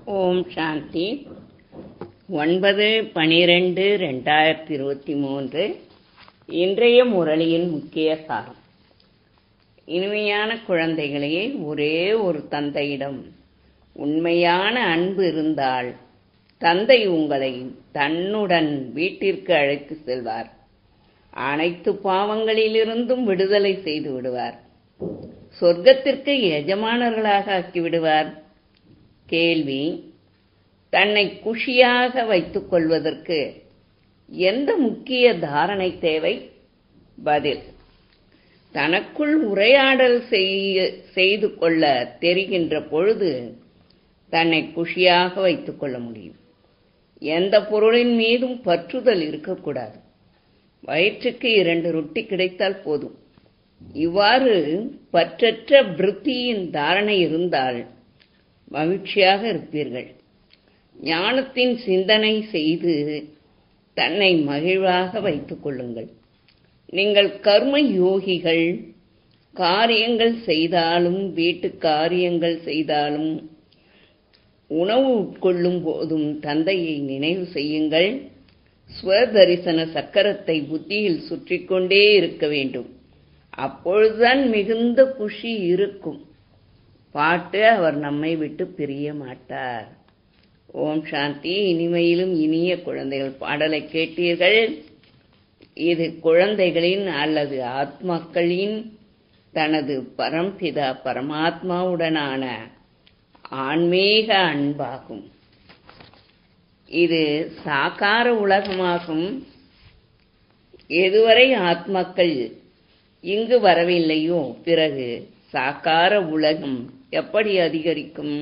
ஓம் சாந்தி ஒன்பது பனிரெண்டு ரெண்டாயிரத்தி இருபத்தி மூன்று இன்றைய முரளியின் முக்கிய சாரம் இனிமையான குழந்தைகளே ஒரே ஒரு தந்தையிடம் உண்மையான அன்பு இருந்தால் தந்தை உங்களை தன்னுடன் வீட்டிற்கு அழைத்து செல்வார் அனைத்து பாவங்களிலிருந்தும் விடுதலை செய்து விடுவார் சொர்க்கத்திற்கு எஜமானர்களாக ஆக்கிவிடுவார் கேள்வி தன்னை குஷியாக வைத்துக் கொள்வதற்கு எந்த முக்கிய தாரணை தேவை பதில் தனக்குள் உரையாடல் செய்து கொள்ள தெரிகின்ற பொழுது தன்னை குஷியாக வைத்துக் கொள்ள முடியும் எந்த பொருளின் மீதும் பற்றுதல் இருக்கக்கூடாது வயிற்றுக்கு இரண்டு ரொட்டி கிடைத்தால் போதும் இவ்வாறு பற்றற்ற விருத்தியின் தாரணை இருந்தால் மகிழ்ச்சியாக இருப்பீர்கள் ஞானத்தின் சிந்தனை செய்து தன்னை மகிழ்வாக வைத்துக் கொள்ளுங்கள் நீங்கள் கர்ம யோகிகள் காரியங்கள் செய்தாலும் வீட்டு காரியங்கள் செய்தாலும் உணவு உட்கொள்ளும் போதும் தந்தையை நினைவு செய்யுங்கள் ஸ்வதரிசன சக்கரத்தை புத்தியில் சுற்றி கொண்டே இருக்க வேண்டும் அப்பொழுதுதான் மிகுந்த குஷி இருக்கும் பாட்டு அவர் நம்மை விட்டு பிரிய மாட்டார் ஓம் சாந்தி இனிமையிலும் இனிய குழந்தைகள் பாடலை கேட்டீர்கள் இது குழந்தைகளின் அல்லது ஆத்மாக்களின் தனது பரம்பிதா பரமாத்மாவுடனான ஆன்மீக அன்பாகும் இது சாக்கார உலகமாகும் எதுவரை ஆத்மாக்கள் இங்கு வரவில்லையோ பிறகு சாக்கார உலகம் எப்படி அதிகரிக்கும்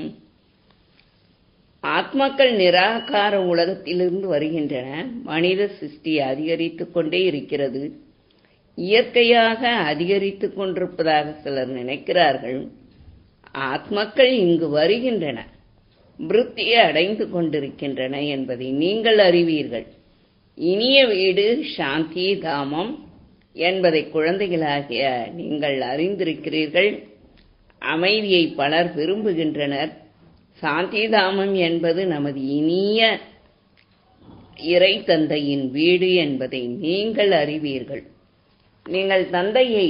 ஆத்மாக்கள் நிராகார உலகத்திலிருந்து வருகின்றன மனித சிருஷ்டி அதிகரித்துக் கொண்டே இருக்கிறது இயற்கையாக அதிகரித்துக் கொண்டிருப்பதாக சிலர் நினைக்கிறார்கள் ஆத்மாக்கள் இங்கு வருகின்றன விருத்தியை அடைந்து கொண்டிருக்கின்றன என்பதை நீங்கள் அறிவீர்கள் இனிய வீடு சாந்தி தாமம் என்பதை குழந்தைகளாகிய நீங்கள் அறிந்திருக்கிறீர்கள் அமைதியை பலர் விரும்புகின்றனர் சாந்திதாமம் என்பது நமது இனிய இறை தந்தையின் வீடு என்பதை நீங்கள் அறிவீர்கள் நீங்கள் தந்தையை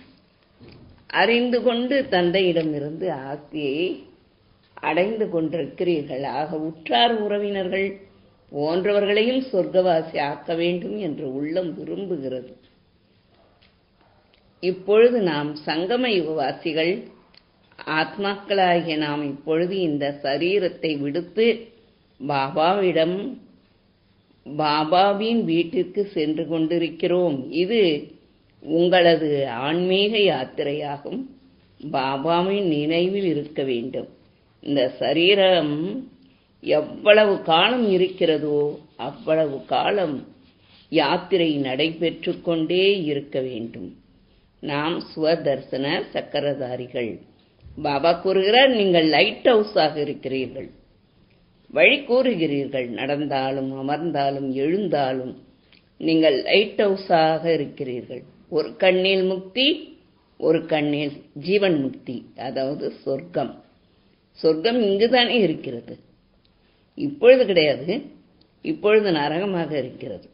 அறிந்து கொண்டு தந்தையிடமிருந்து ஆஸ்தியை அடைந்து கொண்டிருக்கிறீர்கள் ஆக உற்றார் உறவினர்கள் போன்றவர்களையும் சொர்க்கவாசி ஆக்க வேண்டும் என்று உள்ளம் விரும்புகிறது இப்பொழுது நாம் சங்கம யுகவாசிகள் ஆத்மாக்களாகிய நாம் இப்பொழுது இந்த சரீரத்தை விடுத்து பாபாவிடம் பாபாவின் வீட்டிற்கு சென்று கொண்டிருக்கிறோம் இது உங்களது ஆன்மீக யாத்திரையாகும் பாபாவின் நினைவில் இருக்க வேண்டும் இந்த சரீரம் எவ்வளவு காலம் இருக்கிறதோ அவ்வளவு காலம் யாத்திரை நடைபெற்று கொண்டே இருக்க வேண்டும் நாம் சுவதர்சன சக்கரதாரிகள் பாபா கூறுகிறார் நீங்கள் லைட் ஹவுஸாக இருக்கிறீர்கள் வழி கூறுகிறீர்கள் நடந்தாலும் அமர்ந்தாலும் எழுந்தாலும் நீங்கள் லைட் ஹவுஸாக இருக்கிறீர்கள் ஒரு கண்ணில் முக்தி ஒரு கண்ணில் ஜீவன் முக்தி அதாவது சொர்க்கம் சொர்க்கம் இங்குதானே இருக்கிறது இப்பொழுது கிடையாது இப்பொழுது நரகமாக இருக்கிறது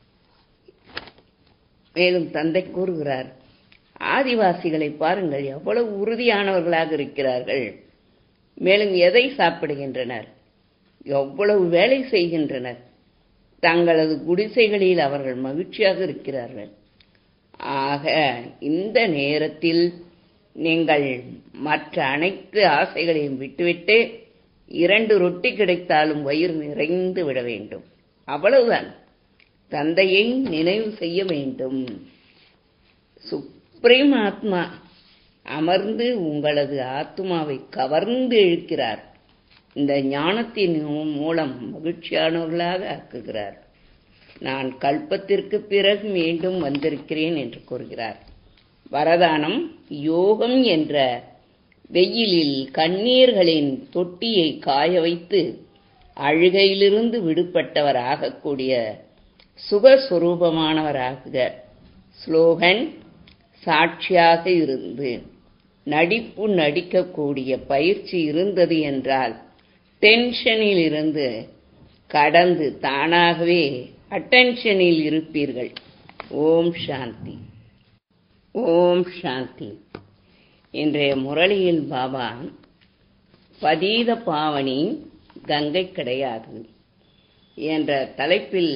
மேலும் தந்தை கூறுகிறார் ஆதிவாசிகளை பாருங்கள் எவ்வளவு உறுதியானவர்களாக இருக்கிறார்கள் மேலும் எதை சாப்பிடுகின்றனர் எவ்வளவு வேலை செய்கின்றனர் தங்களது குடிசைகளில் அவர்கள் மகிழ்ச்சியாக இருக்கிறார்கள் ஆக இந்த நேரத்தில் நீங்கள் மற்ற அனைத்து ஆசைகளையும் விட்டுவிட்டு இரண்டு ரொட்டி கிடைத்தாலும் வயிறு நிறைந்து விட வேண்டும் அவ்வளவுதான் தந்தையை நினைவு செய்ய வேண்டும் சுப்ரீம் ஆத்மா அமர்ந்து உங்களது ஆத்மாவை கவர்ந்து இழுக்கிறார் இந்த ஞானத்தின் மூலம் மகிழ்ச்சியானவர்களாக ஆக்குகிறார் நான் கல்பத்திற்கு பிறகு மீண்டும் வந்திருக்கிறேன் என்று கூறுகிறார் வரதானம் யோகம் என்ற வெயிலில் கண்ணீர்களின் தொட்டியை காய வைத்து அழுகையிலிருந்து விடுபட்டவர் ஆகக்கூடிய சுகஸ்வரூபமானவராகுக ஸ்லோகன் சாட்சியாக இருந்து நடிப்பு நடிக்கக்கூடிய பயிற்சி இருந்தது என்றால் டென்ஷனில் இருந்து கடந்து தானாகவே அட்டென்ஷனில் இருப்பீர்கள் ஓம் சாந்தி ஓம் சாந்தி இன்றைய முரளியில் பாபா பதீத பாவனி கங்கை கிடையாது என்ற தலைப்பில்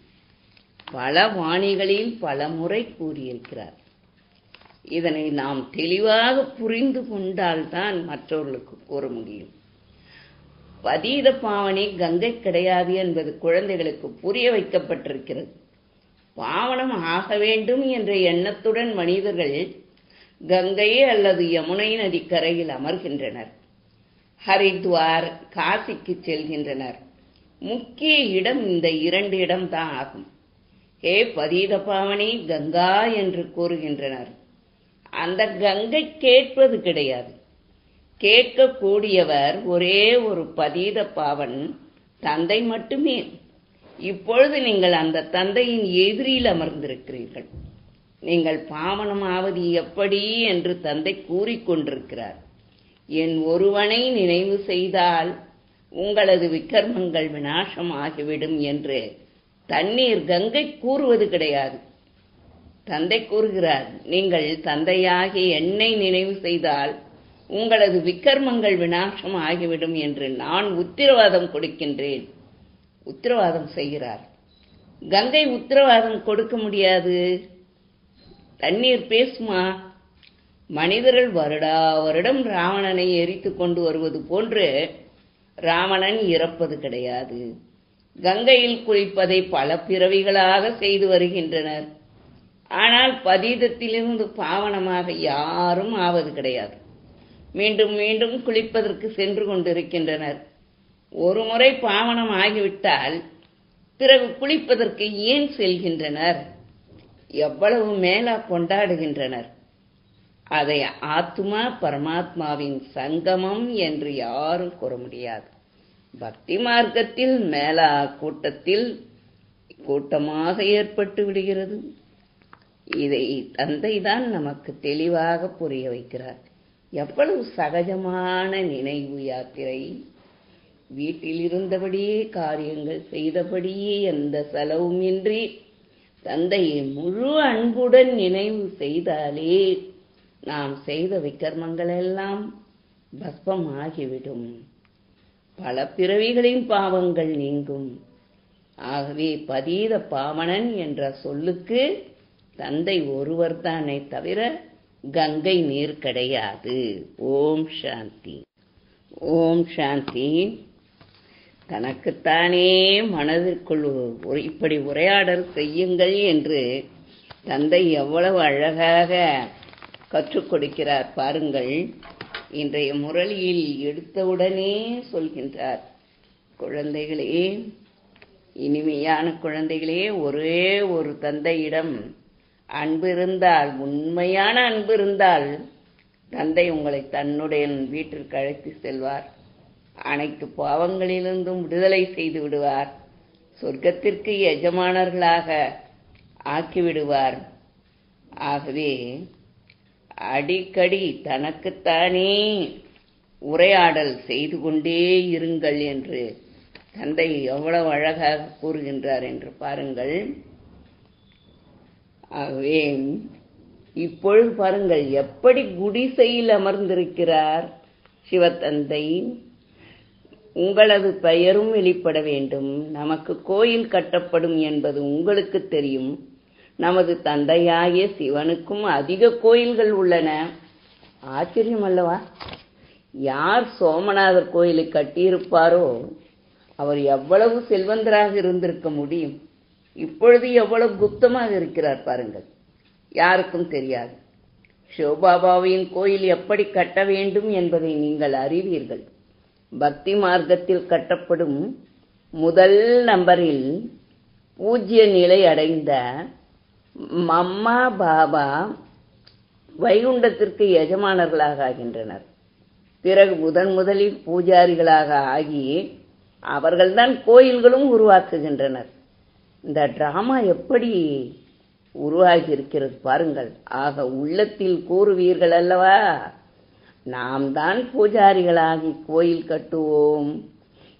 பல வாணிகளில் பல முறை கூறியிருக்கிறார் இதனை நாம் தெளிவாக புரிந்து கொண்டால்தான் மற்றவர்களுக்கு கூற முடியும் பதீத பாவனி கங்கை கிடையாது என்பது குழந்தைகளுக்கு புரிய வைக்கப்பட்டிருக்கிறது பாவனம் ஆக வேண்டும் என்ற எண்ணத்துடன் மனிதர்கள் கங்கை அல்லது யமுனை நதி கரையில் அமர்கின்றனர் ஹரித்வார் காசிக்கு செல்கின்றனர் முக்கிய இடம் இந்த இரண்டு இடம்தான் ஆகும் ஹே பதீத பாவனி கங்கா என்று கூறுகின்றனர் அந்த கங்கை கேட்பது கிடையாது கேட்கக்கூடியவர் ஒரே ஒரு பதீத பாவன் தந்தை மட்டுமே இப்பொழுது நீங்கள் அந்த தந்தையின் எதிரில் அமர்ந்திருக்கிறீர்கள் நீங்கள் பாவனமாவது எப்படி என்று தந்தை கூறிக்கொண்டிருக்கிறார் என் ஒருவனை நினைவு செய்தால் உங்களது விக்கர்மங்கள் விநாசம் ஆகிவிடும் என்று தண்ணீர் கங்கை கூறுவது கிடையாது தந்தை கூறுகிறார் நீங்கள் தந்தையாகி என்னை நினைவு செய்தால் உங்களது விக்கர்மங்கள் விநாசம் ஆகிவிடும் என்று நான் உத்தரவாதம் கொடுக்கின்றேன் உத்தரவாதம் செய்கிறார் கங்கை உத்தரவாதம் கொடுக்க முடியாது தண்ணீர் பேசுமா மனிதர்கள் வருடா வருடம் ராவணனை எரித்து கொண்டு வருவது போன்று ராவணன் இறப்பது கிடையாது கங்கையில் குளிப்பதை பல பிறவிகளாக செய்து வருகின்றனர் ஆனால் பதீதத்திலிருந்து பாவனமாக யாரும் ஆவது கிடையாது மீண்டும் மீண்டும் குளிப்பதற்கு சென்று கொண்டிருக்கின்றனர் ஒரு முறை பாவனம் ஆகிவிட்டால் பிறகு குளிப்பதற்கு ஏன் செல்கின்றனர் எவ்வளவு மேலா கொண்டாடுகின்றனர் அதை ஆத்மா பரமாத்மாவின் சங்கமம் என்று யாரும் கூற முடியாது பக்தி மார்க்கத்தில் மேலா கூட்டத்தில் கூட்டமாக ஏற்பட்டு விடுகிறது இதை தந்தைதான் நமக்கு தெளிவாக புரிய வைக்கிறார் எவ்வளவு சகஜமான நினைவு யாத்திரை வீட்டில் இருந்தபடியே காரியங்கள் செய்தபடியே எந்த செலவும் இன்றி தந்தையை முழு அன்புடன் நினைவு செய்தாலே நாம் செய்த விக்கர்மங்கள் எல்லாம் பஸ்பமாகிவிடும் பல பிறவிகளின் பாவங்கள் நீங்கும் ஆகவே பதீத பாவனன் என்ற சொல்லுக்கு தந்தை ஒருவர் தானே தவிர கங்கை நீர் கிடையாது ஓம் சாந்தி ஓம் சாந்தி தனக்குத்தானே மனதிற்குள் ஒரு இப்படி உரையாடல் செய்யுங்கள் என்று தந்தை எவ்வளவு அழகாக கற்றுக் கொடுக்கிறார் பாருங்கள் இன்றைய முரளியில் எடுத்தவுடனே சொல்கின்றார் குழந்தைகளே இனிமையான குழந்தைகளே ஒரே ஒரு தந்தையிடம் அன்பு இருந்தால் உண்மையான அன்பு இருந்தால் தந்தை உங்களை தன்னுடைய வீட்டிற்கு அழைத்து செல்வார் அனைத்து பாவங்களிலிருந்தும் விடுதலை செய்து விடுவார் சொர்க்கத்திற்கு எஜமானர்களாக ஆக்கிவிடுவார் ஆகவே அடிக்கடி தனக்குத்தானே உரையாடல் செய்து கொண்டே இருங்கள் என்று தந்தை எவ்வளவு அழகாக கூறுகின்றார் என்று பாருங்கள் ஆகவே இப்பொழுது பாருங்கள் எப்படி குடிசையில் அமர்ந்திருக்கிறார் சிவத்தந்தை உங்களது பெயரும் வெளிப்பட வேண்டும் நமக்கு கோயில் கட்டப்படும் என்பது உங்களுக்கு தெரியும் நமது தந்தையாகிய சிவனுக்கும் அதிக கோயில்கள் உள்ளன ஆச்சரியம் அல்லவா யார் சோமநாதர் கோயிலை கட்டியிருப்பாரோ அவர் எவ்வளவு செல்வந்தராக இருந்திருக்க முடியும் இப்பொழுது எவ்வளவு குப்தமாக இருக்கிறார் பாருங்கள் யாருக்கும் தெரியாது சிவபாபாவின் கோயில் எப்படி கட்ட வேண்டும் என்பதை நீங்கள் அறிவீர்கள் பக்தி மார்க்கத்தில் கட்டப்படும் முதல் நம்பரில் பூஜ்ய நிலை அடைந்த மம்மா பாபா வைகுண்டத்திற்கு எஜமானர்களாக ஆகின்றனர் பிறகு முதன் முதலில் பூஜாரிகளாக ஆகி அவர்கள்தான் கோயில்களும் உருவாக்குகின்றனர் இந்த டிராமா எப்படி உருவாகி இருக்கிறது பாருங்கள் ஆக உள்ளத்தில் கூறுவீர்கள் அல்லவா நாம் தான் பூஜாரிகளாகி கோயில் கட்டுவோம்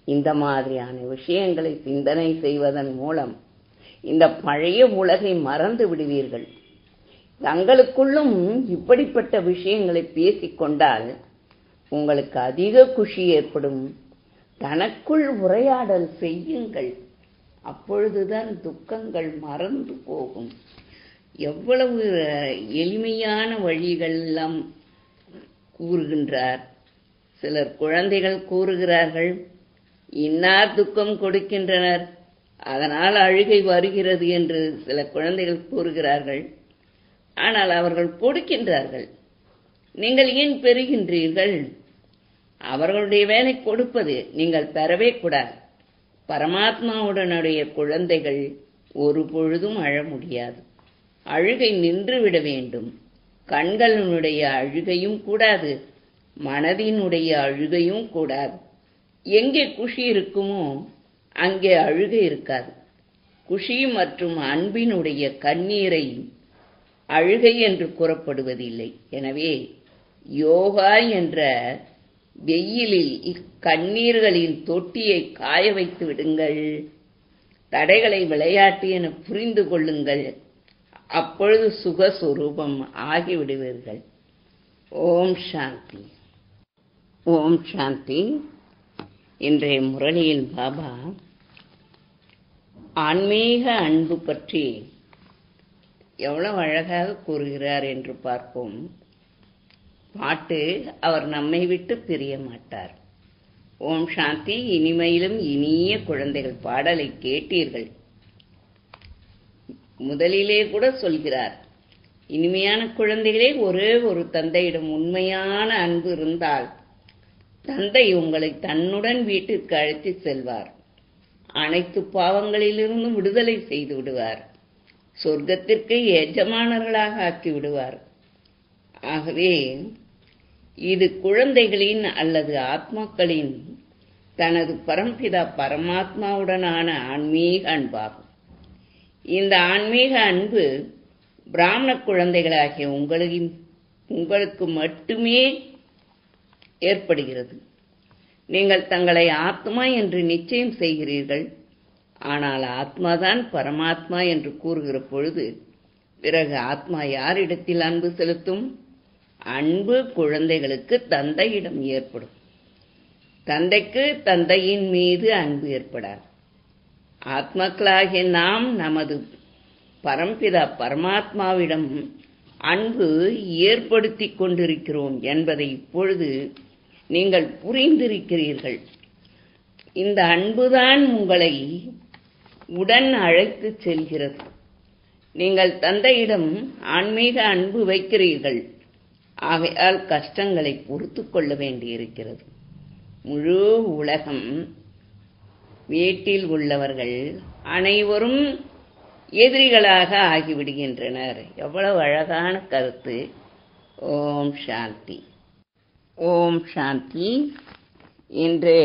இந்த மாதிரியான விஷயங்களை சிந்தனை செய்வதன் மூலம் இந்த பழைய உலகை மறந்து விடுவீர்கள் தங்களுக்குள்ளும் இப்படிப்பட்ட விஷயங்களை பேசிக்கொண்டால் உங்களுக்கு அதிக குஷி ஏற்படும் தனக்குள் உரையாடல் செய்யுங்கள் அப்பொழுதுதான் துக்கங்கள் மறந்து போகும் எவ்வளவு எளிமையான வழிகள் எல்லாம் கூறுகின்றார் சிலர் குழந்தைகள் கூறுகிறார்கள் இன்னார் துக்கம் கொடுக்கின்றனர் அதனால் அழுகை வருகிறது என்று சில குழந்தைகள் கூறுகிறார்கள் ஆனால் அவர்கள் கொடுக்கின்றார்கள் நீங்கள் ஏன் பெறுகின்றீர்கள் அவர்களுடைய வேலை கொடுப்பது நீங்கள் பெறவே கூடாது பரமாத்மாவுடனுடைய குழந்தைகள் ஒரு பொழுதும் அழ முடியாது அழுகை நின்றுவிட வேண்டும் கண்களினுடைய அழுகையும் கூடாது மனதினுடைய அழுகையும் கூடாது எங்கே குஷி இருக்குமோ அங்கே அழுகை இருக்காது குஷி மற்றும் அன்பினுடைய கண்ணீரை அழுகை என்று கூறப்படுவதில்லை எனவே யோகா என்ற வெயிலில் இக்கண்ணீர்களின் தொட்டியை காய வைத்து விடுங்கள் தடைகளை விளையாட்டு என புரிந்து கொள்ளுங்கள் அப்பொழுது சுகஸ்வரூபம் ஆகிவிடுவீர்கள் ஓம் சாந்தி ஓம் சாந்தி இன்றைய முரளியில் பாபா ஆன்மீக அன்பு பற்றி எவ்வளவு அழகாக கூறுகிறார் என்று பார்ப்போம் பாட்டு அவர் நம்மை விட்டு பிரிய மாட்டார் ஓம் சாந்தி இனிமையிலும் இனிய குழந்தைகள் பாடலை கேட்டீர்கள் முதலிலே கூட சொல்கிறார் இனிமையான குழந்தைகளே ஒரே ஒரு தந்தையிடம் உண்மையான அன்பு இருந்தால் தந்தை உங்களை தன்னுடன் வீட்டிற்கு அழைத்து செல்வார் அனைத்து பாவங்களிலிருந்தும் விடுதலை செய்து விடுவார் சொர்க்கத்திற்கு எஜமானர்களாக ஆக்கி விடுவார் ஆகவே இது குழந்தைகளின் அல்லது ஆத்மாக்களின் தனது பரம்பிதா பரமாத்மாவுடனான ஆன்மீக அன்பாகும் இந்த ஆன்மீக அன்பு பிராமண குழந்தைகளாகிய உங்களின் உங்களுக்கு மட்டுமே ஏற்படுகிறது நீங்கள் தங்களை ஆத்மா என்று நிச்சயம் செய்கிறீர்கள் ஆனால் ஆத்மாதான் பரமாத்மா என்று கூறுகிற பொழுது பிறகு ஆத்மா யாரிடத்தில் அன்பு செலுத்தும் அன்பு குழந்தைகளுக்கு தந்தையிடம் ஏற்படும் தந்தைக்கு தந்தையின் மீது அன்பு ஏற்படாது ஆத்மாக்களாகிய நாம் நமது பரம்பிதா பரமாத்மாவிடம் அன்பு ஏற்படுத்தி கொண்டிருக்கிறோம் என்பதை இப்பொழுது நீங்கள் புரிந்திருக்கிறீர்கள் இந்த அன்புதான் உங்களை உடன் அழைத்து செல்கிறது நீங்கள் தந்தையிடம் ஆன்மீக அன்பு வைக்கிறீர்கள் ஆகையால் கஷ்டங்களை பொறுத்து கொள்ள வேண்டியிருக்கிறது முழு உலகம் வீட்டில் உள்ளவர்கள் அனைவரும் எதிரிகளாக ஆகிவிடுகின்றனர் எவ்வளவு அழகான கருத்து ஓம் சாந்தி ஓம் சாந்தி இன்று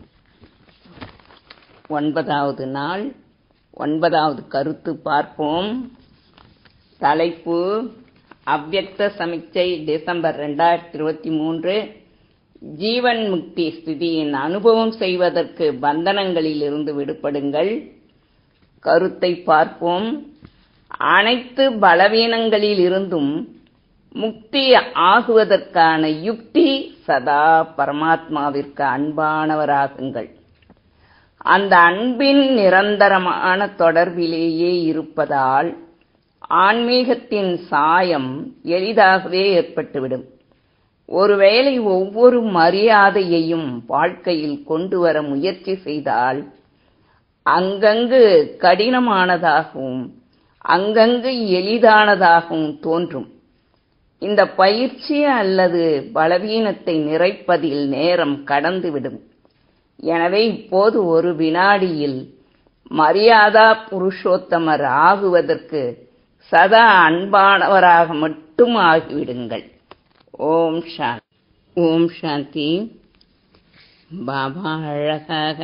ஒன்பதாவது நாள் ஒன்பதாவது கருத்து பார்ப்போம் தலைப்பு அவ்வக்த சமிச்சை டிசம்பர் ரெண்டாயிரத்தி இருபத்தி மூன்று ஜீவன் முக்தி ஸ்திதியின் அனுபவம் செய்வதற்கு பந்தனங்களில் இருந்து விடுபடுங்கள் கருத்தை பார்ப்போம் அனைத்து பலவீனங்களில் இருந்தும் முக்தி ஆகுவதற்கான யுக்தி சதா பரமாத்மாவிற்கு அன்பானவராகுங்கள் அந்த அன்பின் நிரந்தரமான தொடர்பிலேயே இருப்பதால் ஆன்மீகத்தின் சாயம் எளிதாகவே ஏற்பட்டுவிடும் ஒருவேளை ஒவ்வொரு மரியாதையையும் வாழ்க்கையில் கொண்டு வர முயற்சி செய்தால் அங்கங்கு கடினமானதாகவும் அங்கங்கு எளிதானதாகவும் தோன்றும் இந்த பயிற்சி அல்லது பலவீனத்தை நிறைப்பதில் நேரம் கடந்துவிடும் எனவே இப்போது ஒரு வினாடியில் மரியாதா புருஷோத்தமர் ஆகுவதற்கு சதா அன்பானவராக மட்டும் ஆகிவிடுங்கள் ஓம் சாந்தி ஓம் சாந்தி பாபா அழகாக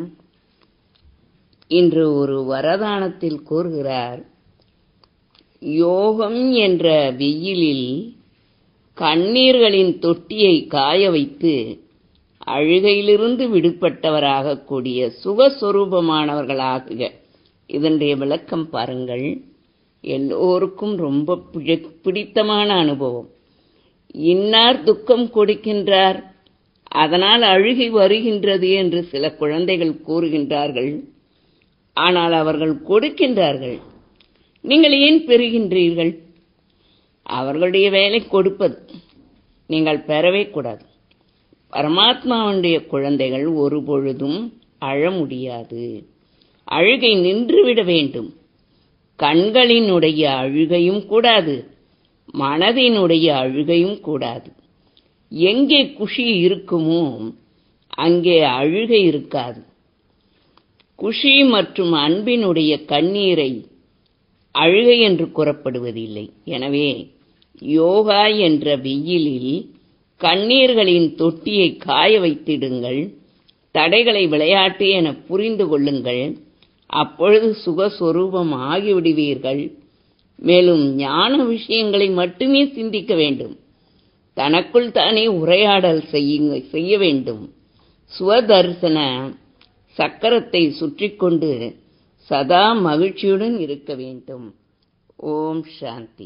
இன்று ஒரு வரதானத்தில் கூறுகிறார் யோகம் என்ற வெயிலில் கண்ணீர்களின் தொட்டியை காய வைத்து அழுகையிலிருந்து விடுபட்டவராக கூடிய சுகஸ்வரூபமானவர்களாகுக இதனுடைய விளக்கம் பாருங்கள் எல்லோருக்கும் ரொம்ப பிடி- பிடித்தமான அனுபவம் இன்னார் துக்கம் கொடுக்கின்றார் அதனால் அழுகை வருகின்றது என்று சில குழந்தைகள் கூறுகின்றார்கள் ஆனால் அவர்கள் கொடுக்கின்றார்கள் நீங்கள் ஏன் பெறுகின்றீர்கள் அவர்களுடைய வேலை கொடுப்பது நீங்கள் பெறவே கூடாது பரமாத்மாவுடைய குழந்தைகள் ஒருபொழுதும் அழ முடியாது அழுகை நின்றுவிட வேண்டும் கண்களினுடைய அழுகையும் கூடாது மனதினுடைய அழுகையும் கூடாது எங்கே குஷி இருக்குமோ அங்கே அழுகை இருக்காது குஷி மற்றும் அன்பினுடைய கண்ணீரை அழுகை என்று கூறப்படுவதில்லை எனவே யோகா என்ற வெயிலில் கண்ணீர்களின் தொட்டியை காய வைத்திடுங்கள் தடைகளை விளையாட்டு என புரிந்து கொள்ளுங்கள் அப்பொழுது சுகஸ்வரூபம் ஆகிவிடுவீர்கள் மேலும் ஞான விஷயங்களை மட்டுமே சிந்திக்க வேண்டும் தனக்குள் தானே உரையாடல் செய்யுங்க செய்ய வேண்டும் சுவதர்சன சக்கரத்தை சுற்றிக்கொண்டு சதா மகிழ்ச்சியுடன் இருக்க வேண்டும் ஓம் சாந்தி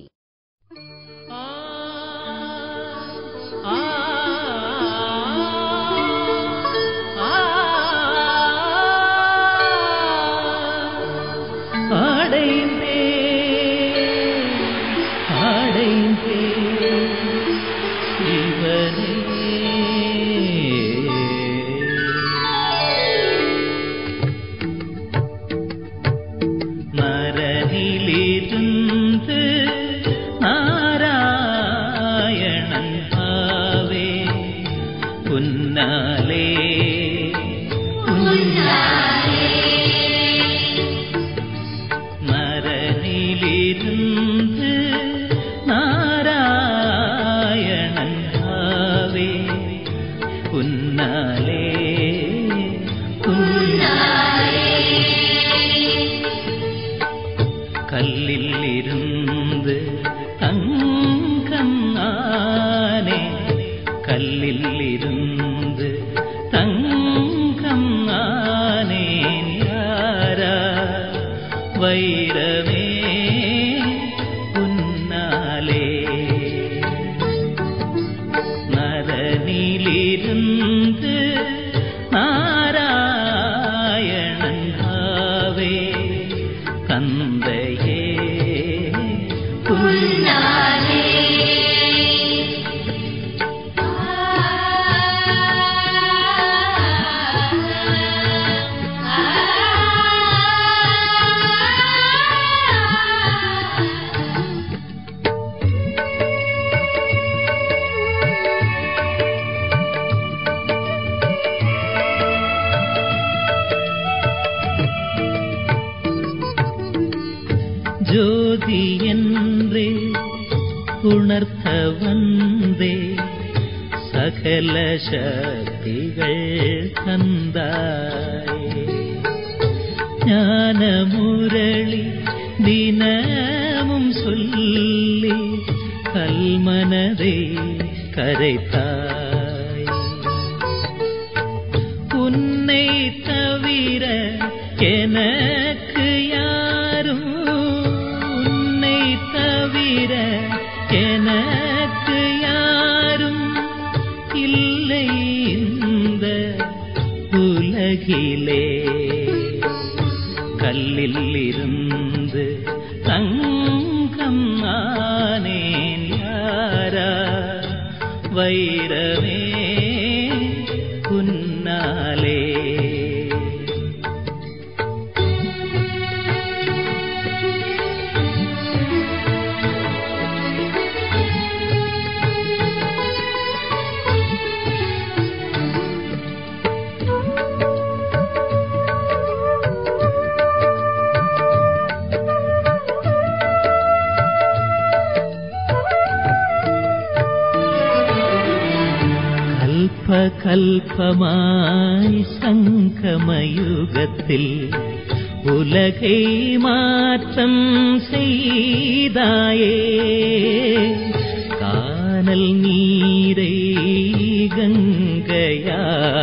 அடைந்தே அடைந்தே சிவனே மரணிலிருந்து நாராயணன் பாவே புன்னாலே மரணிலிருந்து நாராயணன் பாவே புன்னாலே கல்லில் இருந்து தங்கம் ஆனே கல்லில் இருந்து தங்கம் ஆனேன் யாரா வைரமே உன்னாலே நரனிலிருந்து நாராயணன் ஆவே தந்தையே உன்னாலே ஜோதி என்றே உணர்த்த வந்தே சகல சக்திகள் தந்தாயே ஞான முரளி தினமும் சொல்லி கல்மனதை கரைத்தாய் உன்னை தவிர எனக்கு யாரும் உன்னை தவிர எனக்கு யாரும் இல்லை இந்த உலகிலே கல்லில் இருந்து தங்கம் ஆனேன் யாரா வைரமே உன்னாலே கல்ப கல்பமாய் சங்கமயுகத்தில் உலகை மாற்றம் செய்தாயே காணல் நீரை கங்கையாக்கி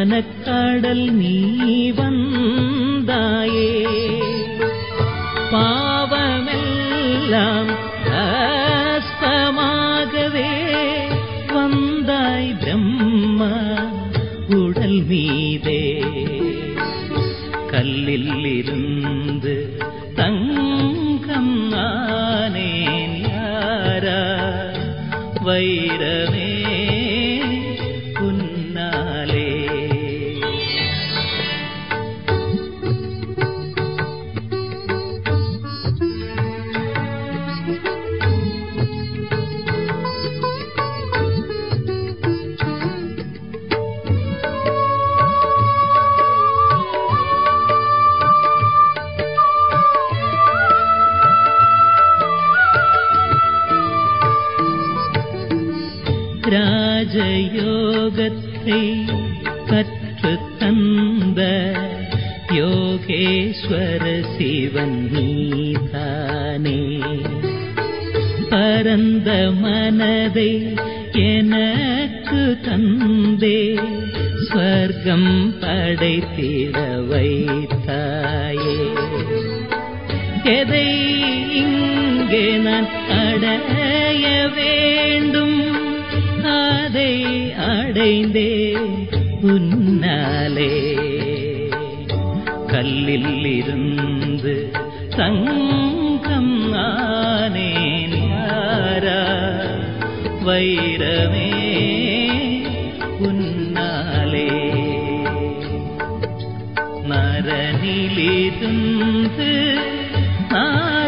ஞானக்கடல் நீ வந்தாயே பாவமெல்லாம் அஸ்தமாகவே வந்தாய் பிரம்மா உடல் மீதே கல்லில் இருந்து தங்கம் நானேன் யாரா வைரமே உன்னாலே ராஜயோகத்தை கற்று தந்த யோகேஸ்வர சிவன் நீதானே பரந்த மனதை எனக்கு தந்தே ஸ்வர்க்கம் படைத்திட வைத்தாயே எதை இங்கே நான் அடைய வேண்டும் அதை அடைந்தே உன்னாலே கல்லில் இருந்து தங்கம் நானேன் யாரா வைரமே உன்னாலே நரனிலிருந்து நான்